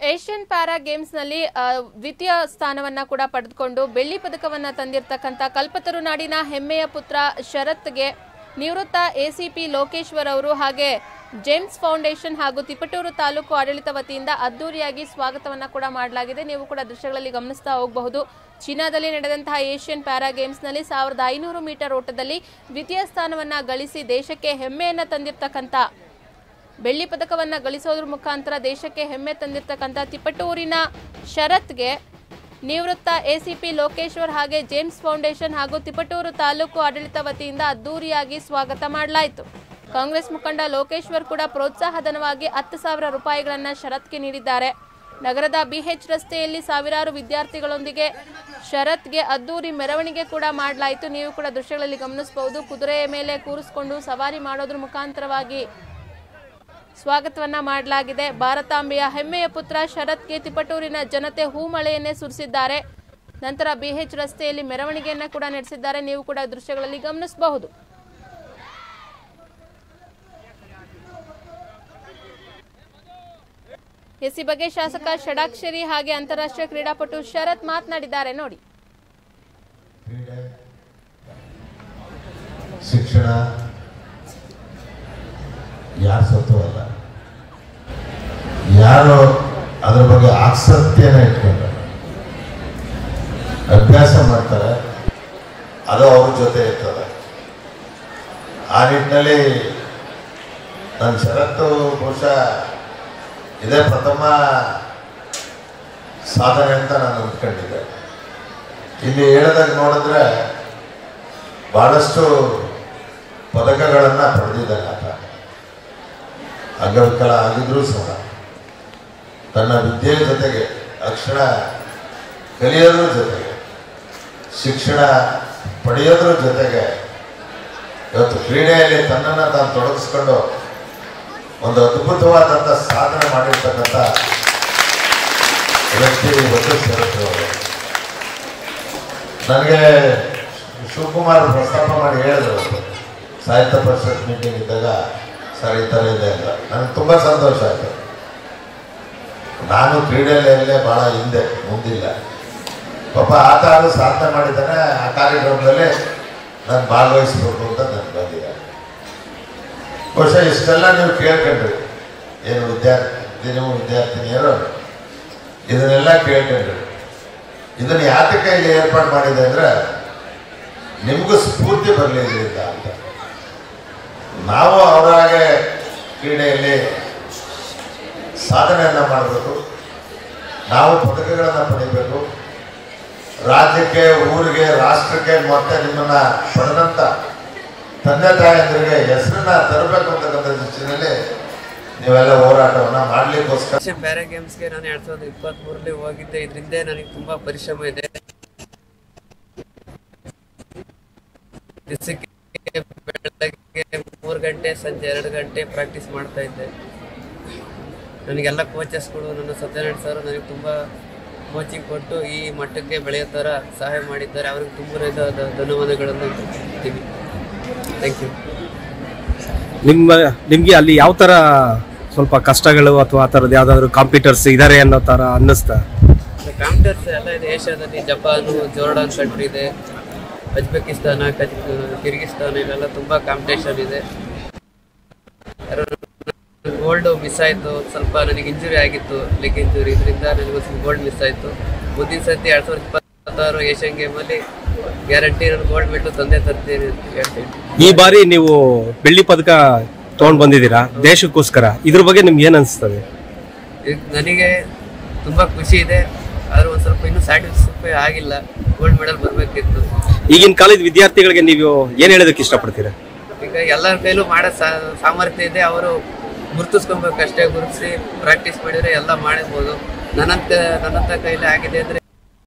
Asian para ಗೇಮ್ಸ್ನಲ್ಲಿ ಆ, ದ್ವಿತೀಯ ಸ್ಥಾನವನ್ನ ಕೂಡ ಪಡೆದುಕೊಂಡು ಬೆಳ್ಳಿ ಪದಕವನ್ನ ತಂದಿರತಕ್ಕಂಥ ಕಲ್ಪತರು ನಾಡಿನ ಹೆಮ್ಮೆಯ ಪುತ್ರ ಶರತ್ಗೆ ನಿವೃತ್ತ ಎಸಿಪಿ ಲೋಕೇಶ್ವರ್ ಅವರು ಹಾಗೆ ಜೇಮ್ಸ್ ಫೌಂಡೇಶನ್ ಹಾಗೂ ತಿಪಟೂರು ತಾಲೂಕು ಆಡಳಿತ ವತಿಯಿಂದ ಅದ್ದೂರಿಯಾಗಿ ಸ್ವಾಗತವನ್ನ ಕೂಡ ಮಾಡಲಾಗಿದೆ ನೀವು ಕೂಡ ದೃಶ್ಯಗಳಲ್ಲಿ ಗಮನಿಸ್ತಾ ಹೋಗಬಹುದು ಚೀನಾದಲ್ಲಿ ನಡೆದಂತಹ ಏಷ್ಯನ್ ಪ್ಯಾರಾ ಗೇಮ್ಸ್ನಲ್ಲಿ ಸಾವಿರದ ಐನೂರು ಮೀಟರ್ ಓಟದಲ್ಲಿ ದ್ವಿತೀಯ ಸ್ಥಾನವನ್ನ ಗಳಿಸಿ ದೇಶಕ್ಕೆ ಹೆಮ್ಮೆಯನ್ನ ತಂದಿರತಕ್ಕಂಥ ಬೆಳ್ಳಿ ಪದಕವನ್ನ ಗಳಿಸೋದ್ರ ಮುಖಾಂತರ ದೇಶಕ್ಕೆ ಹೆಮ್ಮೆ ತಂದಿರತಕ್ಕಂಥ ತಿಪಟೂರಿನ ಶರತ್ಗೆ ನಿವೃತ್ತ ಎಸಿಪಿ ಲೋಕೇಶ್ವರ್ ಹಾಗೆ ಜೇಮ್ಸ್ ಫೌಂಡೇಶನ್ ಹಾಗೂ ತಿಪಟೂರು ತಾಲೂಕು ಆಡಳಿತ ವತಿಯಿಂದ ಅದ್ದೂರಿಯಾಗಿ ಸ್ವಾಗತ ಮಾಡಲಾಯಿತು ಕಾಂಗ್ರೆಸ್ ಮುಖಂಡ ಲೋಕೇಶ್ವರ್ ಕೂಡ ಪ್ರೋತ್ಸಾಹಧನವಾಗಿ ಹತ್ತು ಸಾವಿರ ರೂಪಾಯಿಗಳನ್ನ ಶರತ್ಗೆ ನೀಡಿದ್ದಾರೆ ನಗರದ ಬಿಎಚ್ ರಸ್ತೆಯಲ್ಲಿ ಸಾವಿರಾರು ವಿದ್ಯಾರ್ಥಿಗಳೊಂದಿಗೆ ಶರತ್ಗೆ ಅದ್ದೂರಿ ಮೆರವಣಿಗೆ ಕೂಡ ಮಾಡಲಾಯಿತು ನೀವು ಕೂಡ ದೃಶ್ಯಗಳಲ್ಲಿ ಗಮನಿಸಬಹುದು ಕುದುರೆಯ ಮೇಲೆ ಕೂರಿಸಿಕೊಂಡು ಸವಾರಿ ಮಾಡೋದ್ರ ಮುಖಾಂತರವಾಗಿ ಸ್ವಾಗತವನ್ನ ಮಾಡಲಾಗಿದೆ ಭಾರತಾಂಬೆಯ ಹೆಮ್ಮೆಯ ಪುತ್ರ ಶರತ್ಗೆ ತಿಪಟೂರಿನ ಜನತೆ ಹೂಮಳೆಯನ್ನೇ ಸುರಿಸಿದ್ದಾರೆ ನಂತರ ಬಿಎಚ್ ರಸ್ತೆಯಲ್ಲಿ ಮೆರವಣಿಗೆಯನ್ನ ಕೂಡ ನಡೆಸಿದ್ದಾರೆ ನೀವು ಕೂಡ ದೃಶ್ಯಗಳಲ್ಲಿ ಗಮನಿಸಬಹುದು ಎಸ್ ಈ ಬಗ್ಗೆ ಶಾಸಕ ಷಡಾಕ್ಷರಿ ಹಾಗೆ ಅಂತಾರಾಷ್ಟ್ರೀಯ ಕ್ರೀಡಾಪಟು ಶರತ್ ಮಾತನಾಡಿದ್ದಾರೆ ನೋಡಿ ಕ್ರೀಡೆ ಶಿಕ್ಷಣ ಯಾರ ಸತ್ತು ಅಲ್ಲ ಯಾರು ಅದ್ರ ಬಗ್ಗೆ ಆಸಕ್ತಿಯನ್ನು ಇಟ್ಕೊಂಡ್ರೆ ಅಭ್ಯಾಸ ಮಾಡ್ತಾರೆ ಅದು ಅವ್ರ ಜೊತೆ ಇರ್ತದೆ ಆ ನಿಟ್ಟಿನಲ್ಲಿ ನನ್ನ ಷರತ್ತು ಬಹುಶಃ ಇದೇ ಪ್ರಥಮ ಸಾಧನೆ ಅಂತ ನಾನು ಅಂದ್ಕೊಂಡಿದ್ದೆ ಇಲ್ಲಿ ಹೇಳದಾಗ ನೋಡಿದ್ರೆ ಬಹಳಷ್ಟು ಪದಕಗಳನ್ನು ಪಡೆದಿದ್ದಾನೆ ಆತ ಅಂಗವಿಕಲ ಆಗಿದ್ರೂ ಸಹ ತನ್ನ ವಿದ್ಯೆ ಜೊತೆಗೆ ಅಕ್ಷರ ಕಲಿಯೋದ್ರ ಜೊತೆಗೆ ಶಿಕ್ಷಣ ಪಡೆಯೋದ್ರ ಜೊತೆಗೆ ಇವತ್ತು ಕ್ರೀಡೆಯಲ್ಲಿ ತನ್ನನ್ನು ತಾನು ತೊಡಗಿಸ್ಕೊಂಡು ಒಂದು ಅದ್ಭುತವಾದಂಥ ಸಾಧನೆ ಮಾಡಿರ್ತಕ್ಕಂಥ ವ್ಯಕ್ತಿ ಇವತ್ತು ಶರತ್ ಅವರು ನನಗೆ ಶಿವಕುಮಾರ್ ಪ್ರಸ್ತಾಪ ಮಾಡಿ ಹೇಳಿದ್ರು ಅವತ್ತು. ಸಾಹಿತ್ಯ ಪರಿಷತ್ ಮೀಟಿಂಗ್ ಇದ್ದಾಗ ಸರ್ ಈ ಥರ ಇದೆ ಅಂತ ನನಗೆ ತುಂಬ ಸಂತೋಷ ಆಯಿತು ನಾನು ಕ್ರೀಡೆಯಲ್ಲೇ ಭಾಳ ಹಿಂದೆ ಮುಂದಿಲ್ಲ ಪಾಪ ಆತ ಅದು ಸಾಧನೆ ಮಾಡಿದ್ದಾನೆ ಆ ಕಾರ್ಯಕ್ರಮದಲ್ಲಿ ನಾನು ಭಾಗವಹಿಸ್ಬೇಕು ಅಂತ ನನಗೆ ಬಂದಿದೆ ಬಹುಶಃ ಇಷ್ಟೆಲ್ಲ ನೀವು ಕೇಳ್ಕೊಂಡ್ರಿ ಏನು ವಿದ್ಯಾರ್ಥಿ ನೀವು ವಿದ್ಯಾರ್ಥಿನಿಯರು ಇದನ್ನೆಲ್ಲ ಕೇಳ್ಕೊಂಡ್ರಿ ಇದನ್ನು ಯಾತಕ್ಕೆ ಇಲ್ಲಿ ಏರ್ಪಾಡು ಮಾಡಿದೆ ಅಂದರೆ ನಿಮಗೂ ಸ್ಫೂರ್ತಿ ಬರಲಿ ಇದರಿಂದ ಅಂತ ನಾವು ಅವರಾಗೆ ಕ್ರೀಡೆಯಲ್ಲಿ ಸಾಧನೆಯನ್ನು ಮಾಡಬೇಕು ನಾವು ಪದಕಗಳನ್ನು ಪಡಿಬೇಕು ರಾಜ್ಯಕ್ಕೆ ಊರಿಗೆ ರಾಷ್ಟ್ರಕ್ಕೆ ಮತ್ತೆ ನಿಮ್ಮನ್ನ ಪಡೆದಂಥ ತಂದೆ ತಾಯಂದಿರಿಗೆ ಹೆಸರನ್ನ ತರಬೇಕು ಅಂತಕ್ಕಂಥ ದೃಷ್ಟಿನಲ್ಲಿ ನೀವೆಲ್ಲ ಹೋರಾಟವನ್ನು ಮಾಡಲಿಕ್ಕೋಸ್ಕರ ಏಷ್ಯನ್ ಪ್ಯಾರಾ ಗೇಮ್ಸ್ಗೆ ನಾನು ಎರಡ್ ಸಾವಿರದ ಇಪ್ಪತ್ತ್ ಮೂರರಲ್ಲಿ ಹೋಗಿದ್ದೆ ಇದರಿಂದ ನನಗೆ ತುಂಬಾ ಪರಿಶ್ರಮ ಇದೆ ದಿವಸಕ್ಕೆ ಬೆಳಗ್ಗೆ ಮೂರು ಗಂಟೆ ಸಂಜೆ ಎರಡು ಗಂಟೆ ಪ್ರಾಕ್ಟೀಸ್ ಮಾಡ್ತಾ ಇದ್ದೆ ನನಗೆಲ್ಲ ಕೋಚಸ್ಗಳು ನನ್ನ ಸತ್ಯನಾರಾಯಣ ಸರ್ ನನಗೆ ತುಂಬ ಕೋಚಿಂಗ್ ಕೊಟ್ಟು ಈ ಮಟ್ಟಕ್ಕೆ ಬೆಳೆಯೋ ಥರ ಸಹಾಯ ಮಾಡಿದ್ದಾರೆ ಅವ್ರಿಗೆ ತುಂಬ ಹೃದಯದ ಧನ್ಯವಾದಗಳನ್ನು ಹೇಳ್ತೀನಿ ಥ್ಯಾಂಕ್ ಯು ನಿಮ್ಮ ನಿಮ್ಗೆ ಅಲ್ಲಿ ಯಾವ ತರ ಸ್ವಲ್ಪ ಕಷ್ಟಗಳು ಅಥವಾ ಆ ಥರದ್ದು ಯಾವ್ದಾದ್ರು ಕಾಂಪಿಟರ್ಸ್ ಇದಾರೆ ಅನ್ನೋ ತರ ಅನ್ನಿಸ್ತಾ ಕಾಂಪಿಟರ್ಸ್ ಎಲ್ಲ ಇದೆ ಏಷ್ಯಾದಲ್ಲಿ ಜಪಾನು ಜೋರ್ಡಾನ್ ಕಂಟ್ರಿ ಇದೆ ಅಜ್ಬೇಕಿಸ್ತಾನ ಕಜ್ ಕಿರ್ಗಿಸ್ತಾನ ಇಲ್ಲೆಲ್ಲ ತುಂಬ ಕಾಂಪಿಟೇಷನ್ ಇದೆ ಗೋಲ್ಡ್ ಮಿಸ್ ಆಯಿತು ಸ್ವಲ್ಪ ನನಗೆ ಇಂಜುರಿ ಆಗಿತ್ತು ಲೆಗ್ ಇಂಜುರಿ ಇದರಿಂದ ನನಗೆ ಸ್ವಲ್ಪ ಗೋಲ್ಡ್ ಮಿಸ್ ಆಯಿತು ಮುಂದಿನ ಸರ್ತಿ ಎರಡು ಸಾವಿರದ ಇಪ್ಪತ್ತಾರು ಏಷ್ಯನ್ ಗೇಮಲ್ಲಿ ಗ್ಯಾರಂಟಿ ನಾನು ಗೋಲ್ಡ್ ಮೆಡಲ್ ತಂದೆ ತರ್ತೀನಿ ಅಂತ ಹೇಳ್ತೀನಿ ಈ ಬಾರಿ ನೀವು ಬೆಳ್ಳಿ ಪದಕ ತಗೊಂಡ್ ಬಂದಿದ್ದೀರಾ ದೇಶಕ್ಕೋಸ್ಕರ ಇದ್ರ ಬಗ್ಗೆ ನಿಮ್ಗೆ ಏನ್ ಅನ್ಸ್ತದೆ ಈಗ ನನಗೆ ತುಂಬ ಖುಷಿ ಇದೆ ಆದ್ರೆ ಒಂದು ಸ್ವಲ್ಪ ಇನ್ನೂ ಸ್ಯಾಟಿಸ್ಫೈ ಆಗಿಲ್ಲ ಗೋಲ್ಡ್ ಮೆಡಲ್ ಬರಬೇಕಿತ್ತು ಈಗಿನ ಕಾಲೇಜ್ ವಿದ್ಯಾರ್ಥಿಗಳಿಗೆ ನೀವು ಏನ್ ಹೇಳೋದಕ್ಕೆ ಇಷ್ಟಪಡ್ತೀರಾ ಈಗ ಎಲ್ಲರ ಕೈಲೂ ಮಾಡೋ ಸಾ- ಸಾಮರ್ಥ್ಯ ಇದೆ ಅವರು ಗುರುತಿಸ್ಕೊಬೇಕಷ್ಟೇ ಗುರುತಿಸಿ ಪ್ರಾಕ್ಟೀಸ್ ಮಾಡಿದ್ರೆ ಎಲ್ಲ ಮಾಡಿರ್ಬೋದು ನನ್ನಂತ ನನ್ನಂತ ಕೈಲಿ ಆಗಿದೆ ಅಂದ್ರೆ